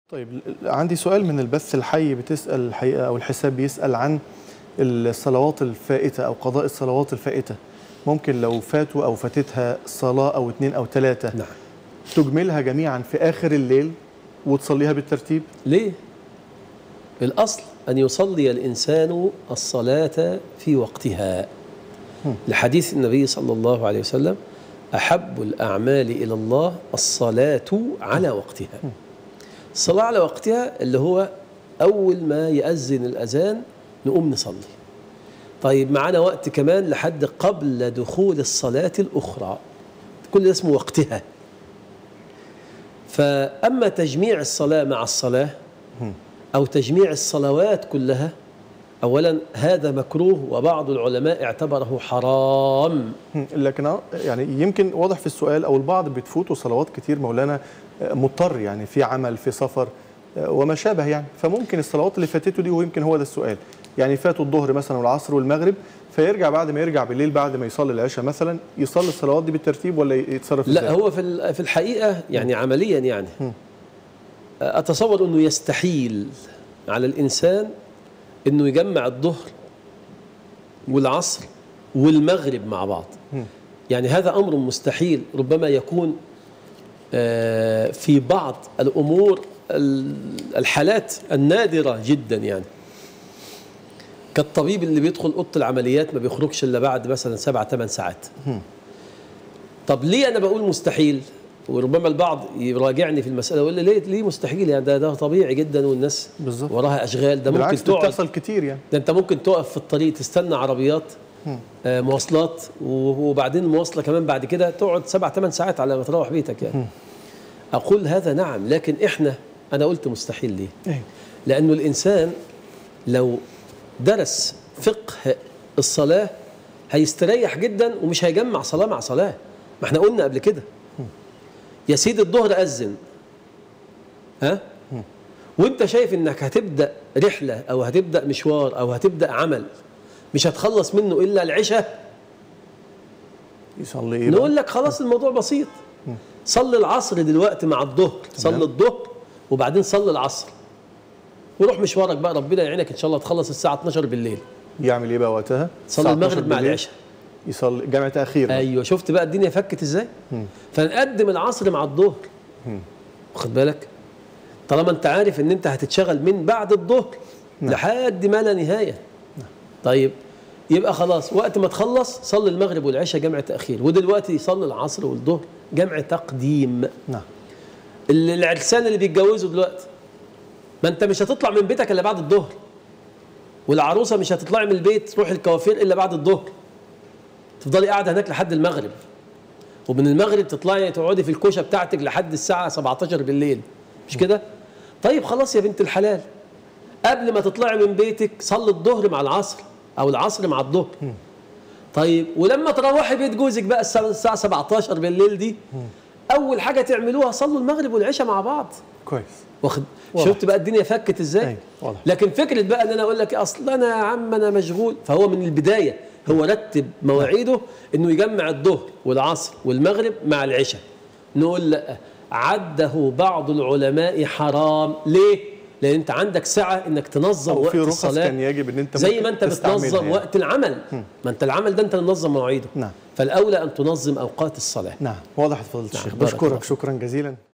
طيب ال- عندي سؤال من البث الحي بتسأل الحقيقة أو الحساب بيسأل عن الصلوات الفائتة أو قضاء الصلوات الفائتة ممكن لو فاتوا أو فاتتها صلاة أو اتنين أو تلاتة نعم تجملها جميعا في آخر الليل وتصليها بالترتيب ليه؟ الأصل أن يصلي الإنسان الصلاة في وقتها لحديث النبي صلى الله عليه وسلم أحب الأعمال إلى الله الصلاة على وقتها الصلاة على وقتها اللي هو أول ما يأذن الأذان نقوم نصلي طيب معانا وقت كمان لحد قبل دخول الصلاة الأخرى كل ده اسمه وقتها فأما تجميع الصلاة مع الصلاة أو تجميع الصلوات كلها أولا هذا مكروه وبعض العلماء اعتبره حرام هم، لكن أه- يعني يمكن واضح في السؤال أو البعض بتفوتوا صلوات كتير مولانا آه، مضطر يعني في عمل في سفر آه، وما شابه يعني فممكن الصلوات اللي فاتته دي ويمكن هو ده السؤال يعني فاتوا الظهر مثلا والعصر والمغرب فيرجع بعد ما يرجع بالليل بعد ما يصلي العشاء مثلا يصلي الصلوات دي بالترتيب ولا يتصرف لا إزاي؟ هو في ال- في الحقيقة يعني عمليا يعني أتصور أنه يستحيل على الإنسان أنه يجمع الظهر والعصر والمغرب مع بعض يعني هذا أمر مستحيل ربما يكون آه، في بعض الأمور ال- الحالات النادرة جدا يعني كالطبيب اللي بيدخل أوضة العمليات ما بيخرجش إلا بعد مثلا سبع ثمان ساعات طب ليه انا بقول مستحيل وربما البعض يراجعني في المساله ويقول لي ليه ليه مستحيل يعني ده ده طبيعي جدا والناس بالظبط. وراها اشغال ده ممكن بالعكس تقعد بتحصل كتير يعني ده انت ممكن تقف في الطريق تستنى عربيات آه مواصلات و- وبعدين المواصله كمان بعد كده تقعد سبع ثمان ساعات على ما تروح بيتك يعني اقول هذا نعم لكن احنا انا قلت مستحيل ليه أيوة. لانه الانسان لو درس فقه الصلاه هيستريح جدا ومش هيجمع صلاه مع صلاه ما احنا قلنا قبل كده يا سيدي الظهر اذن ها وانت شايف انك هتبدا رحله او هتبدا مشوار او هتبدا عمل مش هتخلص منه الا العشاء يصلي ايه بقى؟ نقول لك خلاص الموضوع بسيط صلي العصر دلوقتي مع الظهر صلي الظهر وبعدين صلي العصر وروح مشوارك بقى ربنا يعينك ان شاء الله تخلص الساعه 12 بالليل يعمل ايه بقى وقتها؟ صلي الساعة 12 المغرب مع بالليل العشاء يصلي جامع تاخير بقى. ايوه شفت بقى الدنيا فكت ازاي فنقدم العصر مع الظهر واخد بالك طالما انت عارف ان انت هتتشغل من بعد الظهر لحد ما لا نهايه طيب يبقى خلاص وقت ما تخلص صلي المغرب والعشاء جمع تاخير ودلوقتي صلي العصر والظهر جمع تقديم نعم ال- العرسان اللي بيتجوزوا دلوقتي ما انت مش هتطلع من بيتك الا بعد الظهر والعروسه مش هتطلعي من البيت تروحي الكوافير الا بعد الظهر تفضلي قاعده هناك لحد المغرب ومن المغرب تطلعي تقعدي في الكوشه بتاعتك لحد الساعه 17 بالليل مش كده طيب خلاص يا بنت الحلال قبل ما تطلعي من بيتك صلي الظهر مع العصر او العصر مع الظهر طيب ولما تروحي بيت جوزك بقى الساعه الساعة 17 بالليل دي اول حاجه تعملوها صلوا المغرب والعشاء مع بعض كويس واخد واضح. شفت بقى الدنيا فكت ازاي أيوة، واضح. لكن فكره بقى ان انا اقول لك اصل انا يا عم انا مشغول فهو من البدايه هو رتب مواعيده انه يجمع الظهر والعصر والمغرب مع العشاء نقول لا عده بعض العلماء حرام ليه لان انت عندك سعه انك تنظم أو وقت في رخص الصلاه كان يجب إن أنت زي ممكن ما انت تستعملها بتنظم يعني. وقت العمل ما انت العمل ده انت اللي منظم مواعيده نعم. فالاولى ان تنظم اوقات الصلاه نعم واضح فضيلة الشيخ بارك الله بشكرك شكرا جزيلا